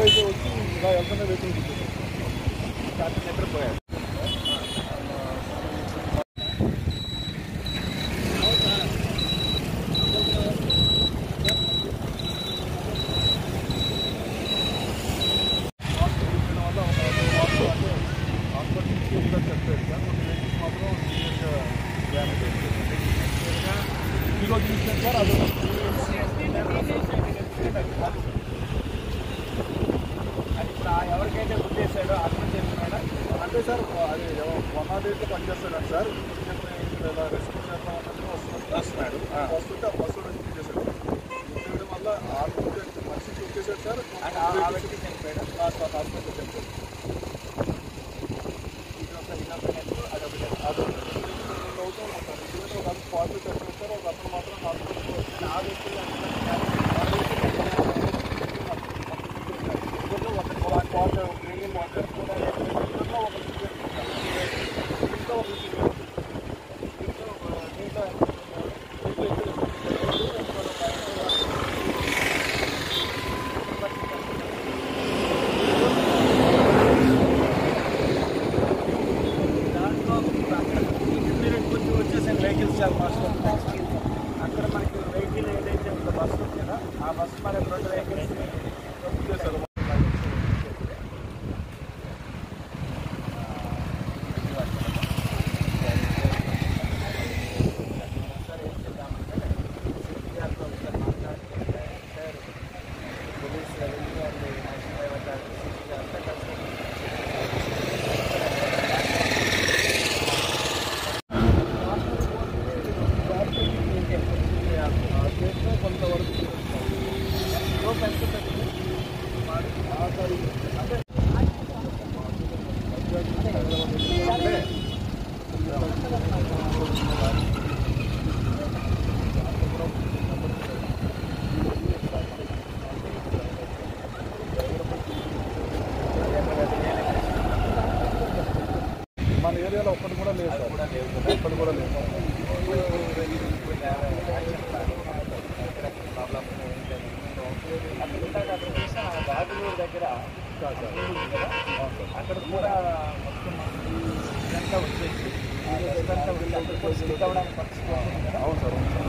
అయితే వచ్చి ఇలా వెళ్తున్న వెహికల్ గుర్తుంది అతను నిద్రపోయాడు ఈరోజు చూసాను సార్ అది అది ఇప్పుడు ఆ ఎవరికైతే గుర్తేసాడో అతను చేస్తున్నాడా అంటే సార్ అది వన్ నాట్ ఎయిట్ పనిచేస్తాడు సార్ ఇలా రెస్క్యూ చేద్దాం అన్నట్టు వస్తున్నాడు వస్తున్నాడు ఆ. వస్తుంటే ఆ బస్సు నుంచి చేశాడు చేయడం వల్ల ఆ మనిషి చూసేసాడు సార్ అంటే ఆ- ఆ వ్యక్తి చనిపోయాడు హాస్పిటల్ చెప్పారు ఇదొక ఇదొక నెట్టు అదొక నెట్టు అది అవుతూ ఉంటారు ఎందుకంటే ఒక అతను పాజిటివ్ టెస్ట్ చేస్తారు ఒక అతను మాత్రం హాస్పిటల్కి వచ్చి ఆ వ్యక్తులు ఇద్దరు ఒక వాటర్ డ్రింకింగ్ వాటర్ కూడా ఇద్దరిలో ఒక దీంట్లో ఒక దీంట్లో ఒక దీంట్లో దాంట్లో అక్కడ మీరు కొంచెం వచ్చేసాను వెహికల్స్ చాలా ఫాస్ట్ అక్కడ మనకి వెహికల్ ఏదైతే ఉందో బస్సు ఉంది కదా ఆ బస్సు మన రెండు వెహికల్స్ చేశారు police revenue and national highway authority అంతా కలిసి ఆ కేసులో కొంతవరకు లోపు ఎంత తగ్గింది? ఆ తారీఖు. అంటే అంటే మన ఏరియాలో ఒక్కటి కూడా లేదు సార్ ఒక్కటి కూడా లేదు బాబులూరు దగ్గర అక్కడ కూడా మొత్తం ఇదంతా వచ్చేసి ఆ డస్ట్ అంతా వచ్చి అక్కడ కూడా స్టిక్ అవ్వడానికి పరిస్థితి ఉంటుంది కదా అవును సార్ అవును సార్